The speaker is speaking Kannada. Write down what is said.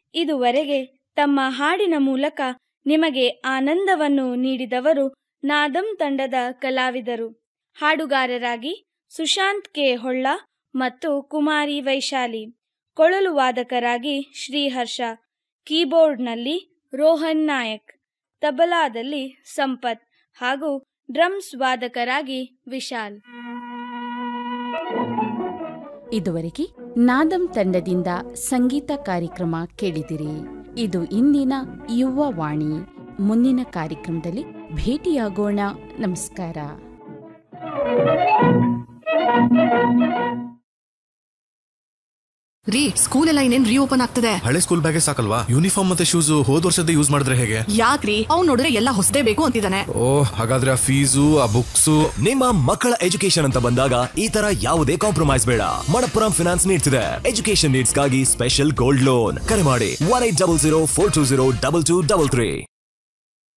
ಇದುವರೆಗೆ ತಮ್ಮ ಹಾಡಿನ ಮೂಲಕ ನಿಮಗೆ ಆನಂದವನ್ನು ನೀಡಿದವರು ನಾದಂ ತಂಡದ ಕಲಾವಿದರು ಹಾಡುಗಾರರಾಗಿ ಸುಶಾಂತ್ ಕೆ ಹೊಳ್ಳ ಮತ್ತು ಕುಮಾರಿ ವೈಶಾಲಿ ಕೊಳಲು ವಾದಕರಾಗಿ ಶ್ರೀಹರ್ಷ ಕೀಬೋರ್ಡ್ನಲ್ಲಿ ರೋಹನ್ ನಾಯಕ್ ತಬಲಾದಲ್ಲಿ ಸಂಪತ್ ಹಾಗೂ ಡ್ರಮ್ಸ್ ವಾದಕರಾಗಿ ವಿಶಾಲ್ ಇದುವರೆಗೆ ನಾದಂ ತಂಡದಿಂದ ಸಂಗೀತ ಕಾರ್ಯಕ್ರಮ ಕೇಳಿದಿರಿ ಇದು ಇಂದಿನ ಯುವ ವಾಣಿ ಮುಂದಿನ ಕಾರ್ಯಕ್ರಮದಲ್ಲಿ ಭೇಟಿಯಾಗೋಣ ನಮಸ್ಕಾರ ರೀ ಸ್ಕೂಲ್ ಎಲ್ಲ ಇನ್ನೇನ್ ರೀಓಪನ್ ಆಗ್ತದೆ ಹಳೆ ಸ್ಕೂಲ್ ಬ್ಯಾಗೇ ಸಾಕಲ್ವಾ ಯೂನಿಫಾರ್ಮ್ ಮತ್ತೆ ಶೂಸ್ ಹೋದ್ ವರ್ಷದ ಯೂಸ್ ಮಾಡಿದ್ರೆ ಹೇಗೆ ಯಾಕ್ರಿ ಅವ್ನ್ ನೋಡಿದ್ರೆ ಎಲ್ಲ ಹೊಸದೇ ಬೇಕು ಅಂತಿದ್ದಾನೆ ಓ ಹಾಗಾದ್ರೆ ಆ ಫೀಸು ಆ ಬುಕ್ಸು ನಿಮ್ಮ ಮಕ್ಕಳ ಎಜುಕೇಶನ್ ಅಂತ ಬಂದಾಗ ಈ ತರ ಯಾವುದೇ ಕಾಂಪ್ರಮೈಸ್ ಬೇಡ ಮಣಪ್ಪುರಂ ಫಿನಾನ್ಸ್ ನೀಡ್ತಿದೆ ಎಜುಕೇಶನ್ ನೀಡ್ಸ್ಗಾಗಿ ಸ್ಪೆಷಲ್ ಗೋಲ್ಡ್ ಲೋನ್ ಕರೆ ಮಾಡಿ one eight double zero four two zero double two double three